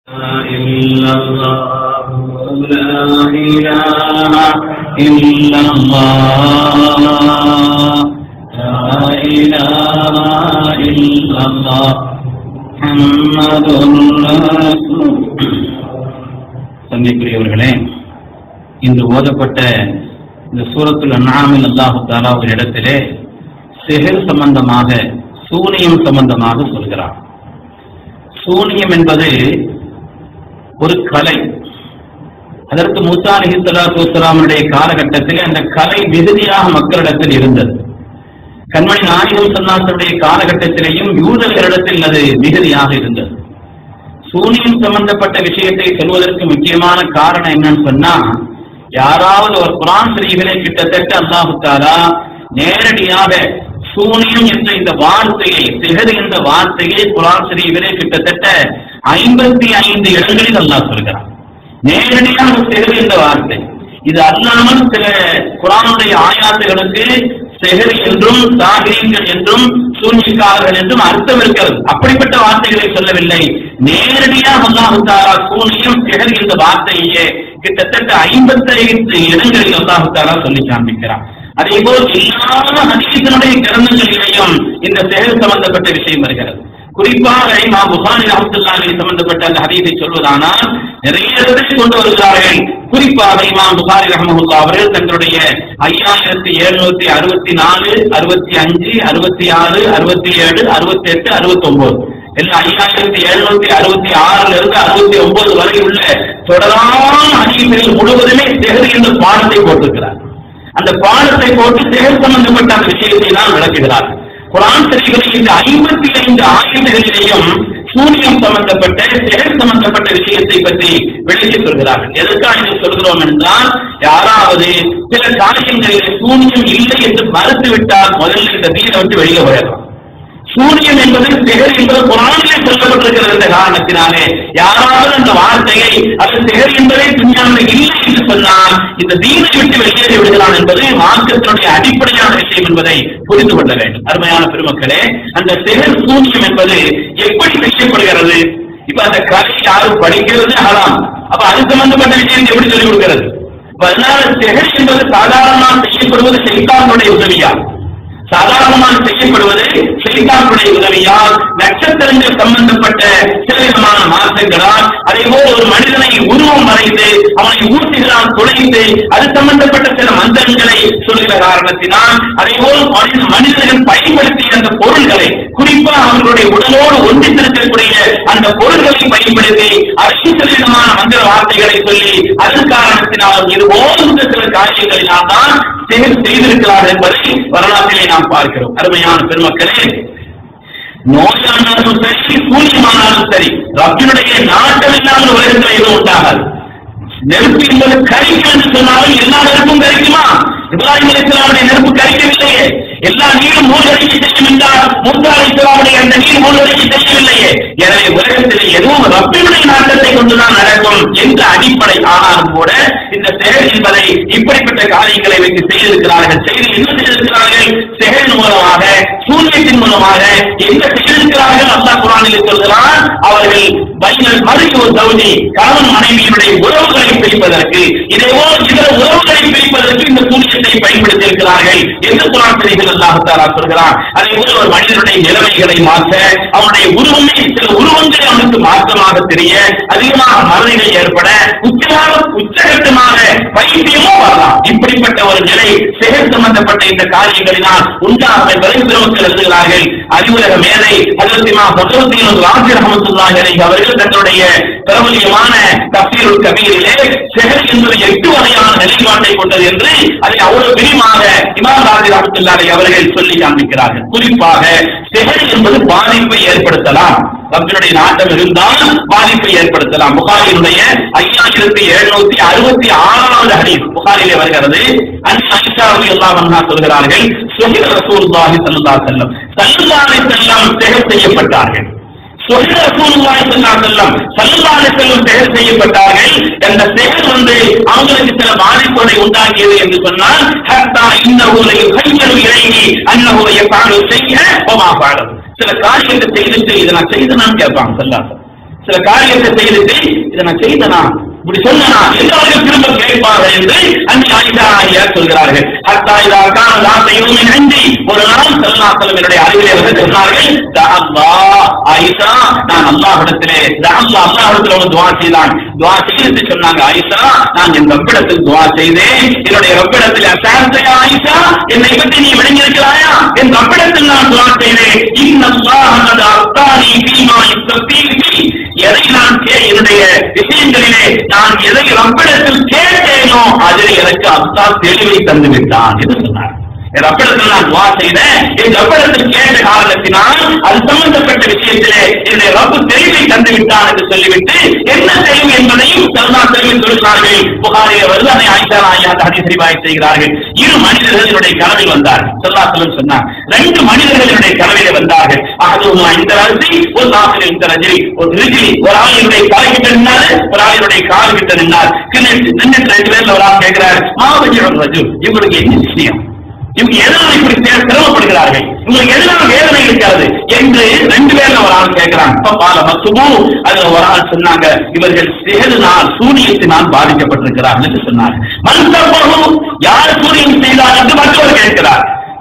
إلا الله لا إله إلا الله لا إله إلا الله محمد رسول சந்திக்குரியவர்களே இன்று ஓதப்பட்ட இந்த சூரத்துல் அன்ஆமில் அல்லாஹு தாலா ஒரு இடத்திலே சிஹர் சம்பந்தமாக சூனியம் சம்பந்தமாக சொல்கிறார் சூனியம் என்பது ஒரு கலை அதற்கு மூசா அலி சலாத்து வலாமுடைய காலகட்டத்தில் அந்த கலை மிகுதியாக மக்களிடத்தில் இருந்தது கண்மணி நாயகம் சன்னாசனுடைய காலகட்டத்திலேயும் யூதர்களிடத்தில் அது மிகுதியாக இருந்தது சூனியம் சம்பந்தப்பட்ட விஷயத்தை சொல்வதற்கு முக்கியமான காரணம் என்னன்னு சொன்னா யாராவது ஒரு குரான் ஸ்ரீகளை கிட்டத்தட்ட அல்லாஹு தாலா நேரடியாக சூனியம் என்ற இந்த வார்த்தையை சிகர் என்ற வார்த்தையை குரான் ஸ்ரீகளே கிட்டத்தட்ட ஐம்பத்தி ஐந்து இடங்களில் அல்லாஹ் சொல்கிறார் நேரடியாக சிகர் என்ற வார்த்தை இது அல்லாமல் சில குரானுடைய ஆயாத்துகளுக்கு செஹர் என்றும் சாகிரீன்கள் என்றும் சூன்யக்காரர்கள் என்றும் அர்த்தம் இருக்கிறது அப்படிப்பட்ட வார்த்தைகளை சொல்லவில்லை நேரடியாக அல்லாஹு தாலா சூனியம் செஹர் என்ற வார்த்தையே கிட்டத்தட்ட ஐம்பத்தி ஐந்து இடங்களில் அல்லாஹு தாலா சொல்லி காண்பிக்கிறார் அதே போல் எல்லா ஹதீசனுடைய கிரந்தங்களிலேயும் இந்த செயல் சம்பந்தப்பட்ட விஷயம் வருகிறது குறிப்பாக இமாம் புகாரி ரஹமத்துல்லாஹி சம்பந்தப்பட்ட அந்த ஹதீஸை சொல்வதானால் நிறைய இடத்தை கொண்டு வருகிறார்கள் குறிப்பாக இமாம் புகாரி ரஹமஹுல்லா அவர்கள் தங்களுடைய ஐயாயிரத்தி எழுநூத்தி அறுபத்தி நாலு அறுபத்தி அஞ்சு அறுபத்தி ஆறு அறுபத்தி ஏழு அறுபத்தி எட்டு அறுபத்தி ஒன்பது எல்லாம் ஐயாயிரத்தி எழுநூத்தி அறுபத்தி ஆறுல இருந்து அறுபத்தி ஒன்பது வரை உள்ள தொடரான ஹதீஸ்கள் முழுவதுமே செஹரி என்ற பாடத்தை போட்டிருக்கிறார் அந்த பாடத்தை போட்டு செயல் சம்பந்தப்பட்ட அந்த விஷயத்தை தான் விளக்குகிறார் குரான் சரிகளில் இந்த ஐம்பத்தி ஐந்து ஆயுதங்களிலேயும் சூனியம் சம்பந்தப்பட்ட செயல் சம்பந்தப்பட்ட விஷயத்தை பற்றி விளக்கி சொல்கிறார்கள் எதற்காக இதை சொல்கிறோம் என்றால் யாராவது சில காரியங்களில் சூனியம் இல்லை என்று மறுத்துவிட்டால் முதல்ல இந்த தீனை விட்டு வெளியே வரலாம் சூரியன் என்பது சிகர் என்பது குரானிலே சொல்லப்பட்டிருக்கிறது என்ற காரணத்தினாலே யாராவது அந்த வார்த்தையை அது சிகர் என்பதே துணியாமல் இல்லை என்று சொன்னால் இந்த தீனை விட்டு வெளியேறி விடுகிறான் என்பது மார்க்கத்தினுடைய அடிப்படையான விஷயம் என்பதை புரிந்து கொள்ள வேண்டும் அருமையான பெருமக்களே அந்த சிகர் சூனியம் என்பது எப்படி செய்யப்படுகிறது இப்ப அந்த கலை யாரும் படிக்கிறது ஆகலாம் அப்ப அது சம்பந்தப்பட்ட விஷயத்தை எப்படி சொல்லிக் கொடுக்கிறது அப்ப அதனால சிகர் என்பது சாதாரணமாக செய்யப்படுவது சைத்தானுடைய உதவியா சாதாரணமாக செய்யப்படுவது செய்தாக்குடைய உதவியால் நட்சத்திரங்கள் சம்பந்தப்பட்ட சில விதமான மாற்றங்களால் அதே போல் ஒரு மனிதனை உருவம் வரைந்து அவனை ஊட்டுகிறான் துளைந்து அது சம்பந்தப்பட்ட சில மந்திரங்களை சொல்கிற காரணத்தினால் அதே போல் மனித மனிதர்கள் பயன்படுத்திய அந்த பொருள்களை குறிப்பாக அவர்களுடைய உடலோடு ஒன்றித்திருக்கக்கூடிய அந்த பொருள்களை பயன்படுத்தி அதை சில விதமான மந்திர வார்த்தைகளை சொல்லி அதன் காரணத்தினால் இது போன்ற சில காரியங்களினால் தான் செயல் செய்திருக்கிறார் என்பதை வரலாற்றிலே நாம் பார்க்கிறோம் அருமையான பெருமக்களே நோயானாலும் சரி சூரியமானாலும் சரி ரப்பினுடைய நாட்டம் இல்லாமல் உலகத்தில் எதுவும் உண்டாகாது நெருப்பு என்பது கரிக்கும் என்று சொன்னாலும் எல்லா நெருப்பும் கரிக்குமா இப்ராஹிம் அலிஸ்லாமுடைய நெருப்பு கரிக்கவில்லையே எல்லா நீரும் மூழ்கடிக்கு செய்யும் என்றால் மூசா அலிஸ்லாமுடைய அந்த நீர் மூழ்கடிக்கு செய்யவில்லையே எனவே உலகத்தில் எதுவும் ரப்பினுடைய நாட்டத்தை கொண்டுதான் நடக்கும் என்ற அடிப்படை ஆனாலும் கூட இந்த செயல் என்பதை இப்படிப்பட்ட காரியங்களை வைத்து செய்திருக்கிறார்கள் செய்து என்ன செய்திருக்கிறார்கள் செயல் மூலமாக சூரியத்தின் மூலமாக என்ன செய்திருக்கிறார்கள் அல்லாஹ் குரானில் சொல்கிறான் அவர்கள் பைனல் மறுக்கு ஒரு சவுதி கணவன் மனைவியினுடைய உறவுகளை பிரிப்பதற்கு இதேபோல் இதர உறவுகளை பிரிப்பதற்கு இந்த சூரியத்தை பயன்படுத்தி இருக்கிறார்கள் என்று குரான் செய்திகள் அல்லாஹாலா சொல்கிறான் அதே போல ஒரு மனிதனுடைய நிலைமைகளை மாற்ற அவனுடைய உருவமே சில உருவங்களை அவனுக்கு மாற்றமாக தெரிய அதிகமாக மறதிகள் ஏற்பட உச்சமாக உச்சகட்டமாக பைத்தியமும் வரலாம் இப்படிப்பட்ட ஒரு நிலை செயல் சம்பந்தப்பட்ட இந்த காரியங்களினால் உண்டாகும் என்பதை பெருமக்கள் எழுதுகிறார்கள் அறிவுலக மேதை அதற்குமா பகவத்தின் ராஜி ரஹமத்துல்லாஹி அவர்கள் தங்களுடைய பிரபலியமான தப்சீருல் கபீரிலே செஹர் என்பது எட்டு வகையான நிலைப்பாட்டை கொண்டது என்று அதை அவ்வளவு விரிவாக இமாம் ராஜி ரஹமத்துல்லாஹி அவர்கள் சொல்லி காண்பிக்கிறார்கள் குறிப்பாக செஹர் என்பது பாதிப்பை ஏற்படுத்தலாம் ரப்பினுடைய நாட்டம் இருந்தால் பாதிப்பை ஏற்படுத்தலாம் புகாரினுடைய ஐயாயிரத்தி எழுநூத்தி அறுபத்தி ஆறாவது ஹதீஸ் புகாரிலே வருகிறது அன் ஐஷா ரலியல்லாஹு அன்ஹா சொல்கிறார்கள் சுஹிர ரசூலுல்லாஹி ஸல்லல்லாஹு அலைஹி வஸல்லம் ஸல்லல்லாஹு அலைஹி வஸல்லம் செயல் செய்யப்பட்டார்கள் சுஹிர ரசூலுல்லாஹி ஸல்லல்லாஹு அலைஹி வஸல்லம் ஸல்லல்லாஹு அலைஹி வஸல்லம் செயல் செய்யப்பட்டார்கள் அந்த செயல் வந்து அவங்களுக்கு சில பாதிப்புகளை உண்டாக்கியது என்று சொன்னால் ஹத்தா இன்னஹு லையுஹய்யரு இலைஹி அன்னஹு யஃபஅலு ஷைஅ வமா ஃபஅலு சில காரியத்தை செய்துட்டு இதை நான் செய்து நான் கேட்பாங்க சொல்லாச சில காரியத்தை செய்துட்டு இதை நான் செய்தனா இப்படி சொன்னா எல்லாரும் திரும்ப கேட்பார்கள் என்று அங்கே ஆயிஷா ஐயா சொல்கிறார்கள் ஹத்தா இதா கான லா தையூமின் இந்தி ஒரு நாள் ஸல்லல்லாஹு என்னுடைய அறிவிலே வந்து சொன்னார்கள் தஅல்லா ஆயிஷா நான் அல்லாஹ்விடத்திலே தஅல்லா அல்லாஹ்விடத்திலே ஒரு துஆ செய்தான் துஆ செய்து சொன்னாங்க ஆயிஷா நான் என் ரப்பிடத்தில் துஆ செய்தேன் என்னுடைய ரப்பிடத்தில் அசாந்த ஆயிஷா என்னை பற்றி நீ விளங்கியிருக்கிறாயா என் ரப்பிடத்தில் நான் துஆ செய்தேன் இன்னல்லாஹ கத் அஃதானி ஃபீமா யுஸ்தீஃபி எதை நான் கே என்னுடைய விஷயங்களிலே நான் எதை ரப்பிடத்தில் கேட்டேனோ அதில் எனக்கு அத்தா தெளிவை தந்து விட்டான் என்று சொன்னார் என் ரப்பிடத்தில் நான் துவா செய்தேன் என் ரப்பிடத்தில் கேட்ட காரணத்தினால் அது சம்பந்தப்பட்ட விஷயத்திலே என்னுடைய ரப்பு தெளிவை தந்து விட்டான் என்று சொல்லிவிட்டு என்ன தெளிவு என்பதையும் சல்லா தெளிவு சொல்கிறார்கள் புகாரில் வருது அதை ஆயிஷா ஆயா ஹதீஸ் ரிவாய் செய்கிறார்கள் இரு மனிதர்கள் என்னுடைய கனவில் வந்தார்கள் சல்லா செல்லம் சொன்னார் ரெண்டு மனிதர்கள் என்னுடைய கனவிலே வந்தார்கள் அதுவும் இந்த ரசி ஒரு நாசில் இந்த ரஜினி ஒரு ரிஜினி ஒரு ஆள் என்னுடைய கால் கிட்ட நின்னாரு ஒரு ஆள் என்னுடைய கால் கிட்ட நின்னார் நின்றுட்டு ரெண்டு பேர்ல ஒரு ஆள் கேட்கிறார் மாவட்டம் ரஜு இவங்களுக்கு என்ன விஷயம் இவங்க எதனால இப்படி சே- சிரமப்படுகிறார்கள் உங்களுக்கு எதனால வேதனை இருக்கிறது என்று ரெண்டு பேர்ல ஒரு ஆள் கேட்கிறாங்க அப்ப பால மசுமு அதுல ஒரு ஆள் சொன்னாங்க இவர்கள் சேதுனால் சூரியத்தினால் பாதிக்கப்பட்டிருக்கிறார்கள் என்று சொன்னார் மன்சப்பகும் யார் சூரியம் செய்தார் என்று மற்றவர் கேட்கிறார்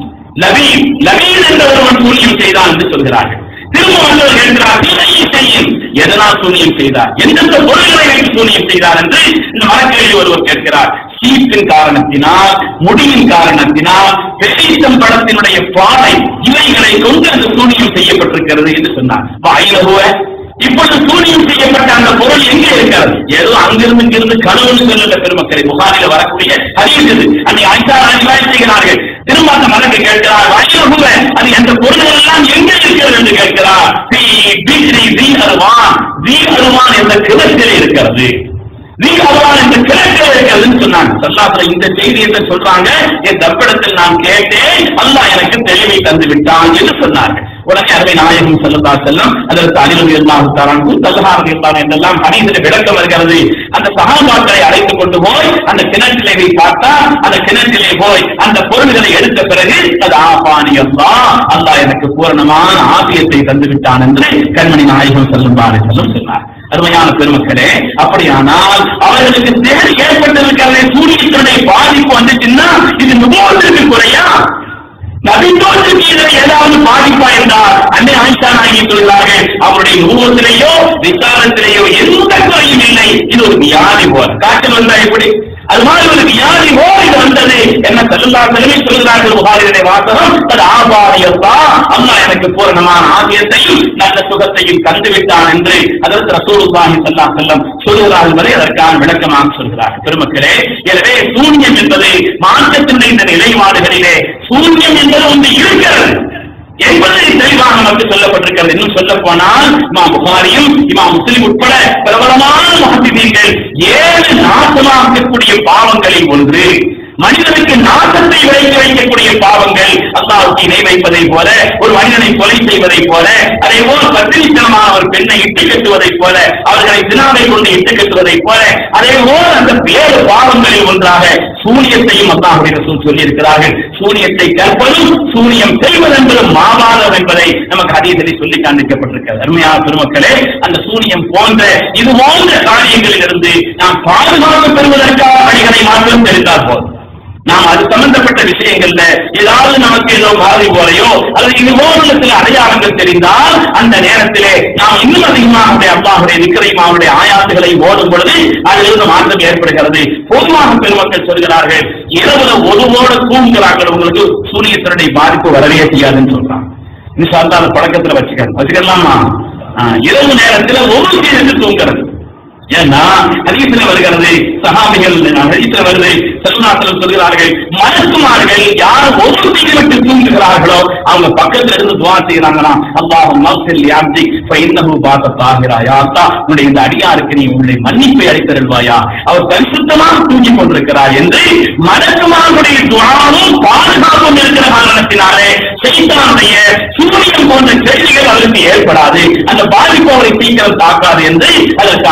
லபீப் லபீப் என்ற ஒருவன் சூரியம் செய்தான் என்று சொல்கிறார்கள் திரும்ப வந்தவர் கேட்கிறார் "நீ செய்யும் எதனால் சூனியம் செய்தார் எந்தெந்த பொருள்களை வைத்து சூனியம் செய்தார் என்று இந்த மரக்கேள்வி ஒருவர் கேட்கிறார் சீப்பின் காரணத்தினால் முடியின் காரணத்தினால் பெரிசம் படத்தினுடைய பாதை இவைகளை கொண்டு அந்த சூனியம் செய்யப்பட்டிருக்கிறது என்று சொன்னார் வாயிலகுவ இப்பொழுது சூனியம் செய்யப்பட்ட அந்த பொருள் எங்கே இருக்கிறது ஏதோ அங்கிருந்து இங்கிருந்து கனவுன்னு சொல்லுங்க பெருமக்களை புகாரில வரக்கூடிய அறிவித்தது அன்னை ஐந்தா அறிவாய் செய்கிறார்கள் திரும்ப அந்த மலக்கு கேட்கிறார் வாயிலகுவ அது அந்த பொருள்கள் எல்லாம் எங்கே இருக்கிறது என்று கேட்கிறார் "பி பிஜ்ரி தி அருவான் தி அருவான் என்ற கிணற்றில் இருக்கிறது நீ அருவான் என்ற கிணற்றில் இருக்கிறதுன்னு சொன்னாங்க சொல்லாத இந்த செய்தி என்று சொல்றாங்க என் தப்பிடத்தில் நான் கேட்டேன் அல்லாஹ் எனக்கு தெளிவை தந்து விட்டான் என்று சொன்னார்கள் உடனே அருமை நாயகம் செல்லல்லா செல்லம் அதற்கு அனிலம் இருந்தாலும் தரான் தல்ஹாரம் இருந்தான் என்றெல்லாம் ஹனீதில் விளக்கம் வருகிறது அந்த சகாபாக்களை அழைத்துக் கொண்டு போய் அந்த கிணற்றிலே போய் பார்த்தா அந்த கிணற்றிலே போய் அந்த பொருள்களை எடுத்த பிறகு அது ஆபானி அல்லா அல்லாஹ் எனக்கு பூரணமான ஆசியத்தை தந்து விட்டான் என்று கண்மணி நாயகம் செல்லும் பாரு செல்லும் சொன்னார் அருமையான பெருமக்களே அப்படியானால் அவர்களுக்கு தேவை ஏற்பட்டிருக்கிறதே சூரியத்தினுடைய பாதிப்பு வந்துச்சுன்னா இது நுகர்வுக்கு குறையா நபித்தோற்றுக்கு இதில் ஏதாவது பாதிப்பா என்றால் அன்னை ஆயிஷா நாயகி சொல்கிறார்கள் அவருடைய நுகத்திலேயோ விசாரத்திலேயோ எந்த குறையும் இல்லை இது ஒரு வியாதி போல காய்ச்சல் வந்தா எப்படி அது மாதிரி ஒரு வியாதி போல இது வந்தது என்ன செல்லாசனமே சொல்கிறார்கள் புகாரினுடைய வாசகம் அது ஆபாரியத்தா அல்லாஹ் எனக்கு பூரணமான ஆகியத்தையும் நல்ல சுகத்தையும் தந்து விட்டான் என்று அதற்கு ரசூலுல்லாஹி ஸல்லல்லாஹு அலைஹி வஸல்லம் சொல்கிறார்கள் வரை அதற்கான விளக்கமாக சொல்கிறார்கள் பெருமக்களே எனவே சூன்யம் என்பது மாற்றத்தினுடைய இந்த நிலைப்பாடுகளிலே சூன்யம் என்பது ஒன்று இருக்கிறது என்பது தெளிவாக நமக்கு சொல்லப்பட்டிருக்கிறது இன்னும் சொல்ல போனால் இமாம் புகாரியும் இமாம் முஸ்லிம் உட்பட பிரபலமான மகத்திதீர்கள் ஏழு நாசமாக்கக்கூடிய பாவங்களில் ஒன்று மனிதனுக்கு நாசத்தை விளைக்க வைக்கக்கூடிய பாவங்கள் அல்லாவுக்கு இணை வைப்பதை போல ஒரு மனிதனை கொலை செய்வதை போல அதே போல் பத்திரித்தனமான ஒரு பெண்ணை இட்டு கட்டுவதை போல அவர்களை தினாவை கொண்டு இட்டு கட்டுவதை போல அதே போல் அந்த வேறு பாவங்களில் ஒன்றாக சூனியத்தையும் அல்லாஹுடைய ரசூல் சொல்லியிருக்கிறார்கள் சூனியத்தை கற்பதும் சூனியம் செய்வது என்பதும் மாவாதம் என்பதை நமக்கு அதீதத்தை சொல்லி காண்பிக்கப்பட்டிருக்கிறது அருமையான பெருமக்களே அந்த சூனியம் போன்ற இது போன்ற காரியங்களில் இருந்து நாம் பாதுகாப்பு பெறுவதற்கான வழிகளை மாத்திரம் தெரிந்தால் போதும் நாம் அது சம்பந்தப்பட்ட விஷயங்கள்ல ஏதாவது நமக்கு ஏதோ மாதிரி போலையோ அல்லது இது போன்ற சில அடையாளங்கள் தெரிந்தால் அந்த நேரத்திலே நாம் இன்னும் அதிகமாக அவருடைய அல்லாஹுடைய நிக்கரையும் அவருடைய ஆயாத்துகளை ஓடும் பொழுது அதிலிருந்து மாற்றம் ஏற்படுகிறது பொதுவாக பெருமக்கள் சொல்கிறார்கள் இரவுல ஒருவோட தூங்குகிறார்கள் உங்களுக்கு சூரியத்தினுடைய பாதிப்பு வரவே செய்யாதுன்னு சொல்றாங்க இன்ஷால்லா அந்த பழக்கத்துல வச்சுக்க வச்சுக்கலாமா ஆஹ், இரவு நேரத்துல ஒரு சீருக்கு தூங்குறது ஏன்னா ஹதீஸ்ல வருகிறது சஹாபிகள் ஹதீஸ்ல வருது செல்வநாசலம் சொல்கிறார்கள் மலக்குமார்கள் யார் ஒரு சீக்கிரம் விட்டு தூங்குகிறார்களோ அவங்க பக்கத்துல இருந்து துவா செய்யறாங்கன்னா அல்லாஹ் மல்சில் யாப்தி ஃபைன்னஹு பாத தாகிரா யா அல்லாஹ் உன்னுடைய இந்த அடியாருக்கு நீ உன்னுடைய மன்னிப்பை அளித்தருள்வாயா அவர் பரிசுத்தமாக தூங்கிக் கொண்டிருக்கிறார் என்று மலக்குமார்களுடைய துவாவும் பாதுகாப்பும் இருக்கிற காரணத்தினாலே செய்தானுடைய சூரியன் போன்ற கேள்விகள் அவருக்கு ஏற்படாது அந்த பாதிப்பு அவரை சீக்கிரம் தாக்காது என்று அதற்கான காரணம்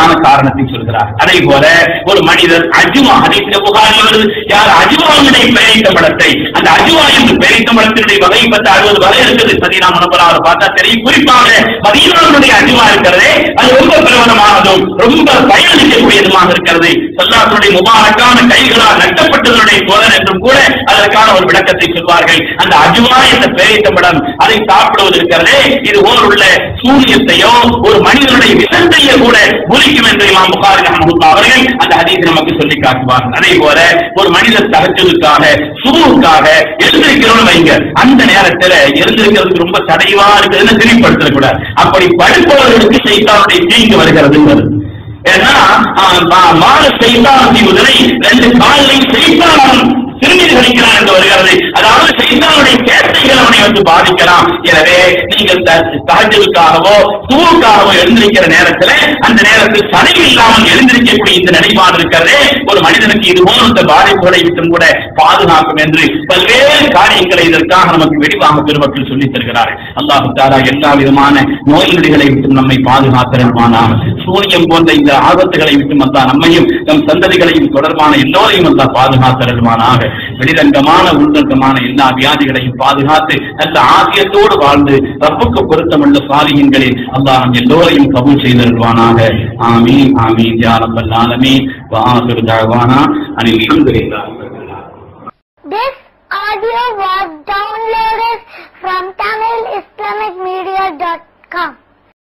காரணத்தை சொல்கிறார் அதே போல ஒரு மனிதர் அஜுமா ஹதீஸ்ல புகாரி வருது யார் அஜுவாவினுடைய பெயரித்த படத்தை அந்த அஜுவா என்று பெயரித்த படத்தினுடைய வகை பத்து அறுபது வகை இருக்குது மதீனா முனவராக பார்த்தா தெரியும் குறிப்பாக மதீனாவுடைய அஜுவா இருக்கிறதே அது ரொம்ப பிரபலமானதும் ரொம்ப பயனளிக்கக்கூடியதுமாக இருக்கிறது சல்லாத்துடைய முபாரக்கான கைகளால் நட்டப்பட்டதனுடைய தோழர் என்றும் கூட அதற்கான ஒரு விளக்கத்தை சொல்வார்கள் அந்த அஜுவா என்ற பெயரித்த படம் அதை சாப்பிடுவது இருக்கிறதே இது ஓர் உள்ள சூரியத்தையோ ஒரு மனிதனுடைய விசந்தையோ கூட புலிக்கும் என்று இமாம் புகாரி ரஹ்மத்துல்லாஹி அவர்கள் அந்த ஹதீஸ் நமக்கு சொல்லி காட்டுவார்கள் அதே போல ஒரு மனிதர் தகஜதுக்காக சுபுவுக்காக எழுந்திருக்கிறோம்னு வைங்க அந்த நேரத்துல எழுந்திருக்கிறதுக்கு ரொம்ப தடைவா இருக்குதுன்னு திரும்பிப்படுத்தக் கூடாது அப்படி படுப்பவர்களுக்கு சைத்தானுடைய தீங்கு வருகிறதுங்கிறது ஏன்னா ஆஹ், மா- மால செய்தான் செய்வதனை ரெண்டு காலையும் செய்தான் திரும்பி கழிக்கிறான் என்று வருகிறது அதாவது செய்தானுடைய கேட்டைகள் அவனை வந்து பாதிக்கலாம் எனவே நீங்கள் தகஜலுக்காகவோ சுவுக்காகவோ எழுந்திருக்கிற நேரத்துல அந்த நேரத்தில் சனைவு இல்லாமல் எழுந்திருக்கக்கூடிய இந்த நிலைப்பாடு இருக்கிறதே ஒரு மனிதனுக்கு இது போன்ற பாதிப்புகளை விட்டும் கூட பாதுகாக்கும் என்று பல்வேறு காரியங்களை இதற்காக நமக்கு வெடிவாக பெருமக்கள் சொல்லித் தருகிறார்கள் அல்லாஹு தாரா எல்லா விதமான நோய் நொடிகளை விட்டும் நம்மை பாதுகாத்திருப்பானாக சூனியம் போன்ற இந்த ஆபத்துகளை விட்டும் அல்லா நம்மையும் நம் சந்ததிகளையும் தொடர்பான எல்லோரையும் அல்லா பாதுகாத்திருப்பானாக வெளிரங்கமான உள்ரங்கமான எல்லா வியாதிகளையும் பாதுகாத்து நல்ல ஆசியத்தோடு வாழ்ந்து ரப்புக்கு பொருத்தமுள்ள சாலியங்களில் அல்லாஹ் நம் எல்லோரையும் கபூல் செய்திருவானாக ஆமீன் ஆமீன் யா ரப்பல் ஆலமீன் வஆஹிரு தஅவானா அனில் ஹம்துலில்லாஹி ரப்பில் ஆலமீன் This audio was downloaded from TamilIslamicMedia.com.